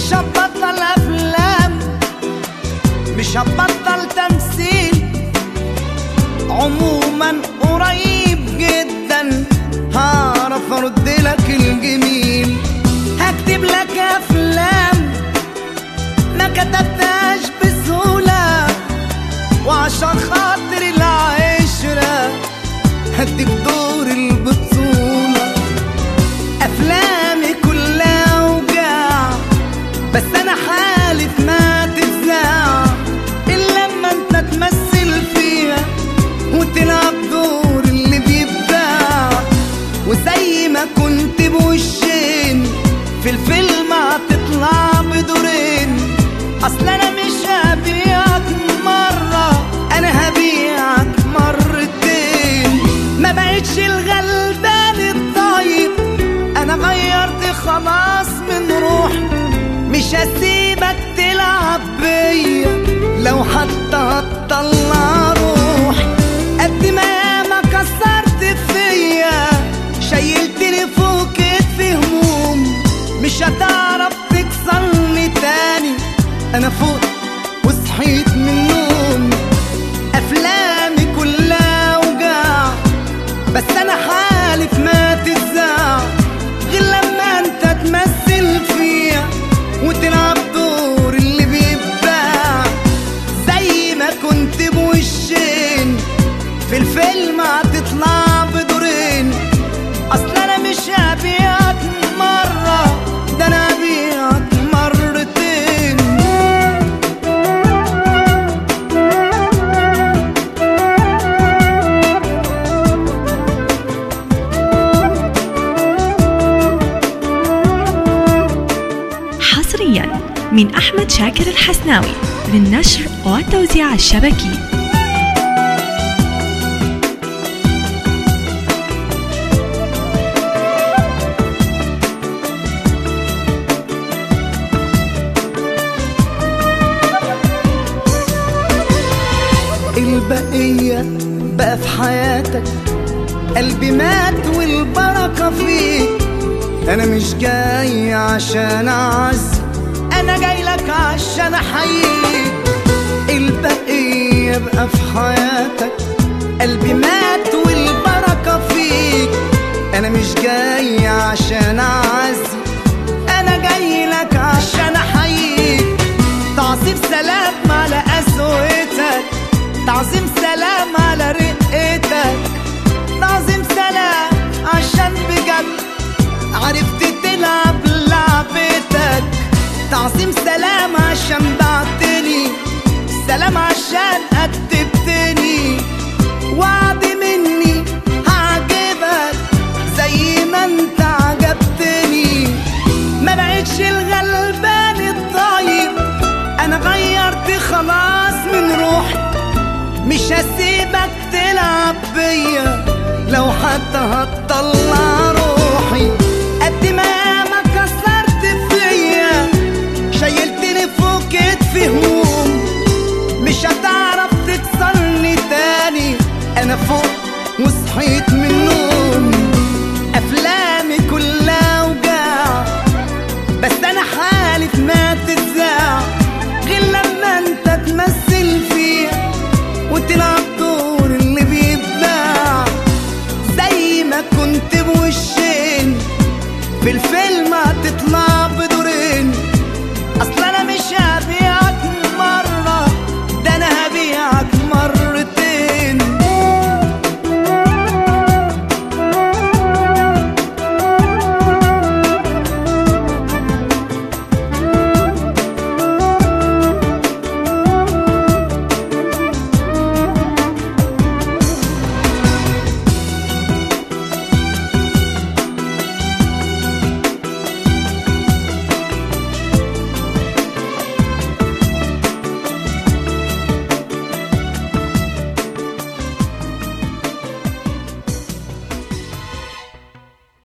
مش هتبطل افلام مش هتبطل تمثيل عموما قريب جدا هعرف ارد لك الجميل هكتب لك افلام ما كتبتهاش بسهولة وعشان خاطر العشرة هديك دور البطولة أفلامي كلها وجع بس أنا حالف ما تتذاع إلا لما أنت تمثل فيها وتلعب دور اللي بيبدع وزي ما كنت بوشين في الفيلم هتطلع بدورين اصل انا مش هبيعك مرة انا هبيعك مرتين ما بقتش الغلبان الطيب انا غيرت خلاص من روحي مش هسيبك تلعب بيا لو حتى هتطلع روحي قد ما ياما كسرت فيا شيلتني فوق كتفي هموم مش هتعرف تكسرني تاني انا فوق وصحيت من النوم افلامي كلها وجع بس انا حالف ما تتذاع غير لما انت تمثل فيها وتلعب دور اللي بيبدع زي ما كنت بوشين في الفيلم هتطلع بدورين اصل انا مش هبيعك مرة ده انا هبيعك مرتين حصريا من أحمد شاكر الحسناوي للنشر والتوزيع الشبكي البقية بقى في حياتك قلبي مات والبركة فيك أنا مش جاي عشان أعز أنا جاي لك عشان أحييك البقية بقى في حياتك قلبي مات والبركة فيك أنا مش جاي عشان أعز أنا جاي لك عشان أحييك تعظيم سلام على قسوتك تعظيم سلام على رقتك تعظيم سلام عشان بجد عرفت تلعب لعبتك تعظيم سلام عشان بعتني سلام عشان أدبتني وعد مني هعجبك زي ما انت عجبتني ما بقتش الغلبان الطيب انا غيرت خلاص من روحي مش هسيبك تلعب بيا لو حتى هتطلع روحي قد ما ياما كسرت فيا شيلتني فوق كتفي هموم مش هتعرف تكسرني تاني انا فوق وصحيت من النوم افلامي كلها وجع بس انا حالف ما تتذاع غير لما انت تمثل فيها وتلعب دور اللي بيبدع زي ما كنت بوشين في الفيلم هتطلع